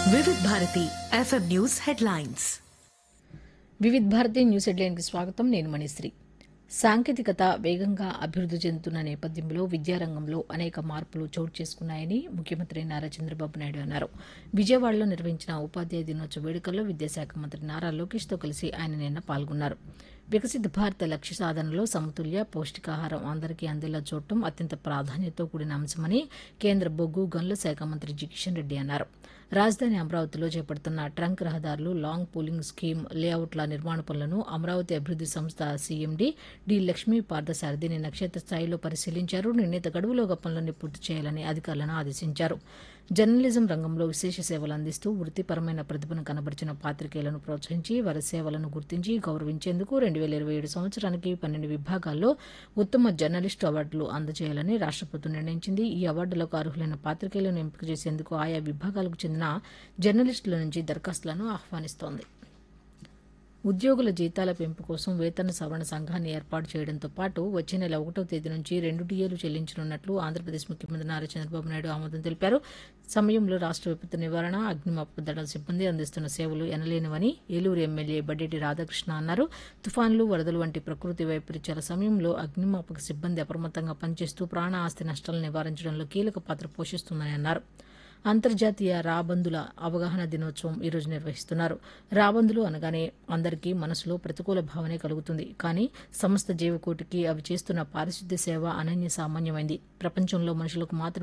Vividh Bharati FM news headlines Vividh Bharati news హెడ్లైన్కి స్వాగతం నేను మణిశ్రీ సాంకేతికత వేగంగా అభివృద్ది చెందుతున్న నేపథ్యంలో విద్యారంగంలో అనేక మార్పులు చోటు చేసుకున్నాయని ముఖ్యమంత్రి నారా చంద్రబాబు నాయుడు అన్నారు విజయవాడలో నిర్వహించిన ఉపాధ్యాయ దినోత్సవ వేడుకల్లో విద్యాశాఖ మంత్రి నారా లోకేష్తో కలిసి ఆయన నిన్న పాల్గొన్నారు వికసిత భారత లక్ష్య సాధనలో సమతుల్య పౌష్టికాహారం అందరికీ అందేలా చూడటం అత్యంత ప్రాధాన్యతతో కూడిన అంశమని కేంద్ర బొగ్గు గనుల శాఖ మంత్రి జి కిషన్ రెడ్డి అన్నారు రాజధాని అమరావతిలో చేపడుతున్న ట్రంక్ రహదారులు లాంగ్ పూలింగ్ స్కీమ్ లేఅవుట్ల నిర్మాణ పనులను అమరావతి అభివృద్ది సంస్థ సీఎండీ డి లక్ష్మీ పార్థసారథిని నక్షత్ర స్థాయిలో పరిశీలించారు నిర్ణీత గడువులోగా పనులన్నీ పూర్తి చేయాలని అధికారులను ఆదేశించారు జర్నలిజం రంగంలో విశేష సేవలు అందిస్తూ వృత్తిపరమైన ప్రతిభను కనబరిచిన పాత్రికేయులను ప్రోత్సహించి వారి సేవలను గుర్తించి గౌరవించేందుకు రెండు వేల ఇరవై ఏడు సంవత్సరానికి పన్నెండు విభాగాల్లో ఉత్తమ జర్నలిస్టు అవార్డులు అందజేయాలని రాష్ట్ర ప్రభుత్వం నిర్ణయించింది ఈ అవార్డులకు అర్హులైన పాత్రికేయులను ఎంపిక చేసేందుకు ఆయా విభాగాలకు చెందిన జర్నలిస్టుల నుంచి దరఖాస్తులను ఆహ్వానిస్తోంది ఉద్యోగుల జీతాల పెంపు కోసం వేతన సవరణ సంఘాన్ని ఏర్పాటు చేయడంతో పాటు వచ్చే నెల ఒకటో తేదీ నుంచి రెండు డిఏలు చెల్లించనున్నట్లు ఆంధ్రప్రదేశ్ ముఖ్యమంత్రి నారా చంద్రబాబు నాయుడు ఆమోదం తెలిపారు సమయంలో రాష్ట్ర విపత్తు నివారణ అగ్నిమాపక దళం సిబ్బంది అందిస్తున్న సేవలు ఎనలేనివని ఏలూరు ఎమ్మెల్యే బడ్డేటి రాధాకృష్ణ అన్నారు తుఫాన్లు వరదలు వంటి ప్రకృతి వైపరీత్యాల సమయంలో అగ్నిమాపక సిబ్బంది అప్రమత్తంగా పనిచేస్తూ ప్రాణ ఆస్తి నష్టాలను నివారించడంలో కీలక పాత్ర పోషిస్తుందని అన్నారు అంతర్జాతీయ రాబందుల అవగాహన దినోత్సవం ఈరోజు నిర్వహిస్తున్నారు రాబందులు అనగానే అందరికీ మనసులో ప్రతికూల భావనే కలుగుతుంది కానీ సమస్త జీవకోటికి అవి చేస్తున్న పారిశుద్ధ్య సేవ అనన్య సామాన్యమైంది ప్రపంచంలో మనుషులకు మాత్రం